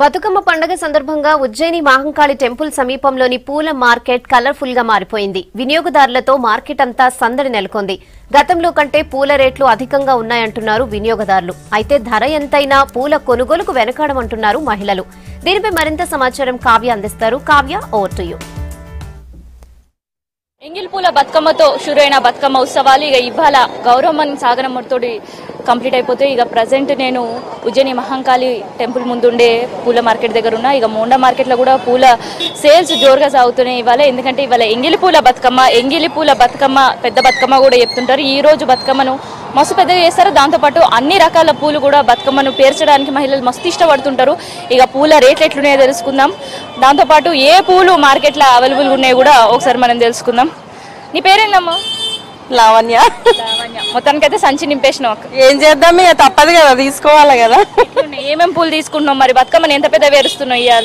బతుకమ్మ పండుగ సందర్భంగా ఉజ్జయిని మహంకాళి టెంపుల్ సమీపంలోని పూల మార్కెట్ కలర్ఫుల్ గా మారిపోయింది వినియోగదారులతో మార్కెట్ అంతా సందడి నెలకొంది గతంలో కంటే పూల రేట్లు అధికంగా ఉన్నాయంటున్నారు వినియోగదారులు అయితే ధర ఎంతైనా పూల కొనుగోలుకు వెనకాడమంటున్నారు మహిళలు దీనిపై మరింత సమాచారం కావ్య అందిస్తారు కావ్య ఓవర్ టు యూ ఎంగిల్పూల బతుకమ్మతో షురైన బతుకమ్మ ఉత్సవాలు ఇక ఇవాళ గౌరమ్మన్ సాగరమ్మతోటి కంప్లీట్ అయిపోతే ఇక ప్రజెంట్ నేను ఉజ్జయిని మహంకాళి టెంపుల్ ముందుండే పూల మార్కెట్ దగ్గర ఉన్నా ఇక మోండా మార్కెట్లో కూడా పూల సేల్స్ జోరుగా సాగుతున్నాయి ఇవాళ ఎందుకంటే ఇవాళ ఎంగిలి పూల బతుకమ్మ ఎంగిలి పూల బతుకమ్మ పెద్ద బతుకమ్మ కూడా చెప్తుంటారు ఈ రోజు బతుకమ్మను మస్తు పెద్దగా చేస్తారు దాంతోపాటు అన్ని రకాల పూలు కూడా బతుకమ్మను పేర్చడానికి మహిళలు మస్తు ఇష్టపడుతుంటారు ఇక పూల రేట్లు ఎట్లున్నాయో తెలుసుకుందాం దాంతోపాటు ఏ పూలు మార్కెట్లో అవైలబుల్గా ఉన్నాయో కూడా ఒకసారి మనం తెలుసుకుందాం నీ పేరేందమ్మా లావణ్య మొత్తానికైతే సంచి నింపేసినావు అక్క ఏం చేద్దాం ఇక తప్పదు కదా తీసుకోవాలి కదా ఎట్లున్నాయి? ఏమేం పూలు తీసుకుంటున్నావు మరి బతుకమ్మని ఎంత పెద్ద వేరుస్తున్నావు ఇవాళ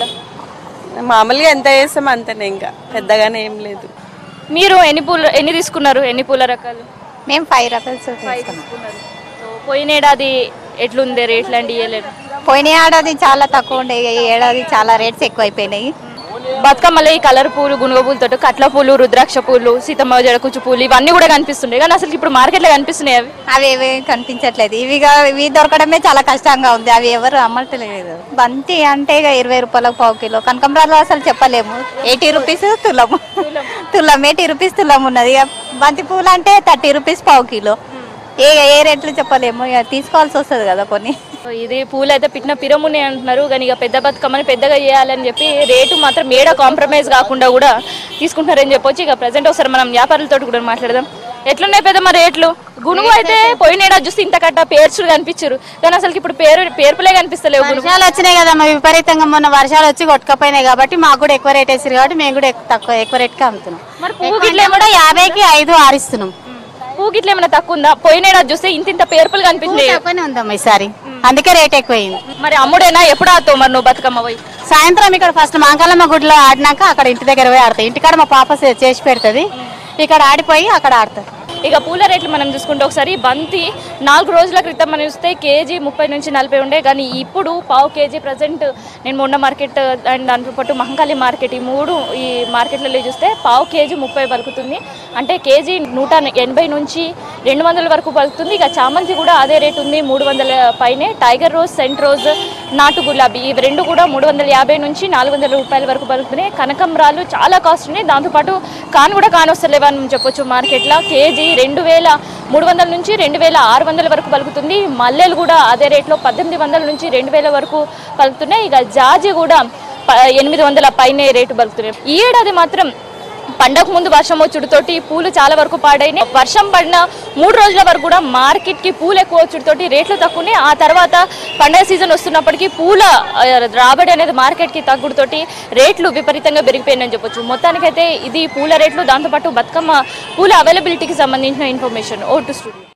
మామూలుగా ఎంత చేస్తాం అంతనే ఇంకా పెద్దగానే ఏం లేదు మీరు ఎన్ని పూలు ఎన్ని తీసుకున్నారు ఎన్ని పూల రకాలు మేము ఫైవ్ రూపీస్ తీసుకున్నారు సో పోయిన ఏడాది ఎట్లుంది రేట్లు అండి ఇవ్వలేదు పోయిన ఏడాది చాలా తక్కువ ఉండే ఈ ఏడాది చాలా రేట్స్ ఎక్కువైపోయినాయి బతుకమ్మలో ఈ కలర్ పూలు గునుగ పూలతో కట్ల పూలు రుద్రాక్ష పూలు సీతమ్మ జడకుచ్చు పూలు ఇవన్నీ కూడా కనిపిస్తుండే కానీ అసలు ఇప్పుడు మార్కెట్లో కనిపిస్తున్నాయి అవి అవి ఏవి కనిపించట్లేదు ఇవిగా ఇవి దొరకడమే చాలా కష్టంగా ఉంది అవి ఎవరు అమ్మట్లేదు బంతి అంటే ఇక ఇరవై రూపాయలకు పావు కిలో కనకంబరాలు అసలు చెప్పలేము ఎయిటీ రూపీస్ తులము తులం ఎయిటీ రూపీస్ తులం ఉన్నది ఇక బంతి పూలు అంటే థర్టీ రూపీస్ పావు కిలో ఏ ఏ రేట్లు చెప్పలేము ఇక తీసుకోవాల్సి వస్తుంది కదా కొన్ని సో ఇది పూలు అయితే పిట్టిన పిరముని అంటున్నారు కానీ ఇక పెద్ద బతుకమ్మని పెద్దగా చేయాలని చెప్పి రేటు మాత్రం మేడ కాంప్రమైజ్ కాకుండా కూడా తీసుకుంటున్నారని చెప్పొచ్చు ఇక ప్రజెంట్ ఒకసారి మనం వ్యాపారులతో కూడా మాట్లాడదాం ఎట్లున్నాయి పెద్దమ్మ రేట్లు గునుగు అయితే పోయిన ఏడాది చూస్తే ఇంత కట్ట పేర్చుడు కనిపించారు కానీ అసలు ఇప్పుడు పేరు పేర్పులే కనిపిస్తలేవు గునుగు వర్షాలు వచ్చినాయి కదా మా విపరీతంగా మొన్న వర్షాలు వచ్చి కొట్టుకపోయినాయి కాబట్టి మాకు కూడా ఎక్కువ రేట్ వేసారు కాబట్టి మేము కూడా ఎక్కువ- తక్కువ ఎక్కువ రేట్కి అమ్ముతున్నాం మరి పువ్వు ఎక్కువ గిట్ల అంటే కూడా యాభైకి ఐదు ఆరిస్తున్నాం పువ్వు గిట్ల ఏమైనా తక్కువ ఉందా పోయిన ఏడాది చూస్తే ఇంత ఇంత పేర్పులు కనిపించినాయి తక్కువనే ఉందమ్మా ఈసారి అందుకే రేట్ ఎక్కువైంది మరి అమ్ముడేనా ఎప్పుడు ఆతావు మరి నువ్వు బతుకమ్మ పోయి సాయంత్రం ఇక్కడ ఫస్ట్ మాంకాలమ్మ గుడిలో ఆడినాక అక్కడ ఇంటి దగ్గర పోయి ఆడతాయి ఇంటికాడ మా పాప చే- చేసి పెడుతుంది ఇక్కడ ఆడిపోయి అక్కడ ఆడతారు ఇక పూల రేట్లు మనం చూసుకుంటే ఒకసారి బంతి నాలుగు రోజుల క్రితం మనం చూస్తే కేజీ ముప్పై నుంచి నలభై ఉండే కానీ ఇప్పుడు పావు కేజీ ప్రజెంట్ నేను మొన్న మార్కెట్ అండ్ దాంతో పాటు మహంకాళి మార్కెట్ ఈ మూడు ఈ మార్కెట్లలో చూస్తే పావు కేజీ ముప్పై పలుకుతుంది అంటే కేజీ నూట ఎనభై నుంచి రెండు వందల వరకు పలుకుతుంది ఇక చామంతి కూడా అదే రేట్ ఉంది మూడు వందల పైనే టైగర్ రోజ్ సెంట్ రోజ్ నాటు గులాబీ ఇవి రెండు కూడా మూడు వందల యాభై నుంచి నాలుగు వందల రూపాయల వరకు పలుకుతున్నాయి కనకంబరాలు చాలా కాస్ట్ ఉన్నాయి దాంతోపాటు కాన్ కూడా కానొస్తలేవు అని చెప్పొచ్చు మార్కెట్లో కేజీ రెండు వేల మూడు వందల నుంచి రెండు వేల ఆరు వందల వరకు పలుకుతుంది మల్లెలు కూడా అదే రేట్లో పద్దెనిమిది వందల నుంచి రెండు వేల వరకు పలుకుతున్నాయి ఇక జాజి కూడా ప- ఎనిమిది వందల పైనే రేటు పలుకుతున్నాయి ఈ ఏడాది మాత్రం పండగ ముందు వర్షం వచ్చుడుతోటి పూలు చాలా వరకు పాడైనాయి వర్షం పడిన మూడు రోజుల వరకు కూడా మార్కెట్ కి పూలు ఎక్కువ వచ్చుడుతోటి రేట్లు తక్కువనే ఆ తర్వాత పండగ సీజన్ వస్తున్నప్పటికీ పూల ఆ, రాబడి అనేది మార్కెట్ కి తగ్గుడుతోటి రేట్లు విపరీతంగా పెరిగిపోయిందని చెప్పొచ్చు మొత్తానికైతే ఇది పూల రేట్లు దాంతోపాటు బతుకమ్మ పూల అవైలబిలిటీకి సంబంధించిన ఇన్ఫర్మేషన్ ఓ టు స్టూడియో